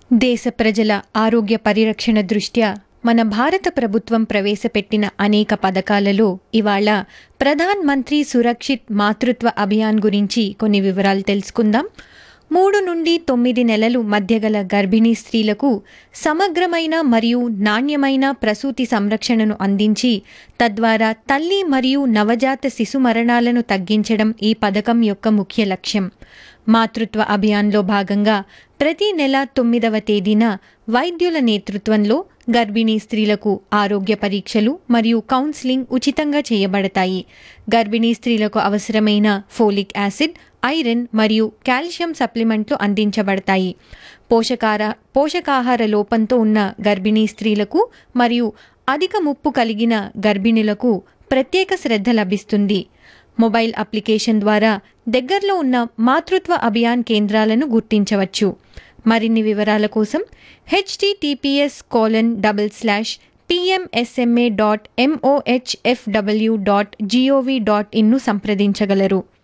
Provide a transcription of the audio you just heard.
దేశ ప్రజల ఆరోగ్య పరిరక్షణ దృష్ట్యా మన భారత ప్రభుత్వం ప్రవేశపెట్టిన అనేక పథకాలలో ఇవాళ ప్రధాన్ మంత్రి సురక్షిత్ మాతృత్వ అభియాన్ గురించి కొన్ని వివరాలు తెలుసుకుందాం మూడు నుండి తొమ్మిది నెలలు మధ్యగల గర్భిణీ స్త్రీలకు సమగ్రమైన మరియు నాణ్యమైన ప్రసూతి సంరక్షణను అందించి తద్వారా తల్లి మరియు నవజాత శిశు మరణాలను తగ్గించడం ఈ పథకం యొక్క ముఖ్య లక్ష్యం మాతృత్వ అభియాన్లో భాగంగా ప్రతి నెల తొమ్మిదవ తేదీన వైద్యుల నేతృత్వంలో గర్భిణీ స్త్రీలకు ఆరోగ్య పరీక్షలు మరియు కౌన్సిలింగ్ ఉచితంగా చేయబడతాయి గర్భిణీ స్త్రీలకు అవసరమైన ఫోలిక్ యాసిడ్ ఐరన్ మరియు కాల్షియం సప్లిమెంట్లు అందించబడతాయి పోషకార పోషకాహార లోపంతో ఉన్న గర్భిణీ స్త్రీలకు మరియు అధిక ముప్పు కలిగిన గర్భిణులకు ప్రత్యేక శ్రద్ధ లభిస్తుంది మొబైల్ అప్లికేషన్ ద్వారా దగ్గరలో ఉన్న మాతృత్వ అభియాన్ కేంద్రాలను గుర్తించవచ్చు మరిన్ని వివరాల కోసం HTTPS colon double slash PMSMA dot MOHFW dot GOV dot in సంప్రదించగలరు